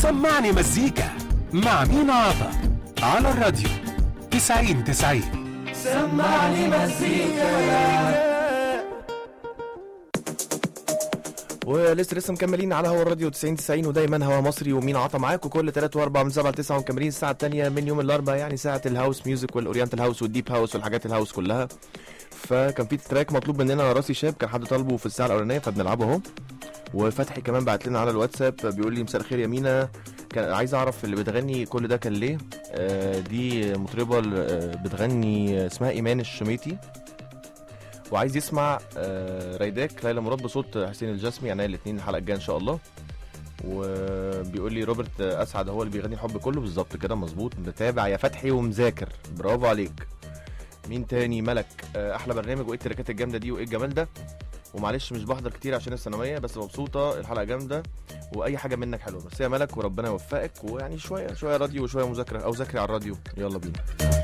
سمعني مزيكا مع مينا عطا على الراديو 90 90 سمعني مزيكا ولسه لسه مكملين على هوا الراديو 90 90 ودايما هوا مصري ومين عطى معاكم كل 3 و4 من 7 ل 9 ومكملين الساعه الثانيه من يوم الاربعاء يعني ساعه الهاوس ميوزك والاورينتال هاوس والديب هاوس والحاجات الهاوس كلها فكان في تراك مطلوب مننا على راسي شاب كان حد طالبه في الساعه الاولانيه فبنلعبه اهو وفتحي كمان بعت لنا على الواتساب بيقول لي مساء الخير يا مينا كان عايز اعرف اللي بتغني كل ده كان ليه آه دي مطربه آه، بتغني اسمها ايمان الشميتي وعايز يسمع آه، ريداك ليلى مراد بصوت حسين الجسمي يعني الاثنين الحلقه الجايه ان شاء الله وبيقول لي روبرت اسعد هو اللي بيغني الحب كله بالظبط كده مظبوط متابع يا فتحي ومذاكر برافو عليك مين تاني ملك آه، احلى برنامج وايه التركات الجامده دي وايه الجمال ده ومعلش مش بحضر كتير عشان الثانويه بس مبسوطه الحلقه جامده واي حاجه منك حلوه بس يا ملك وربنا يوفقك ويعني شويه شويه راديو وشويه مذاكره او ذاكري على الراديو يلا بينا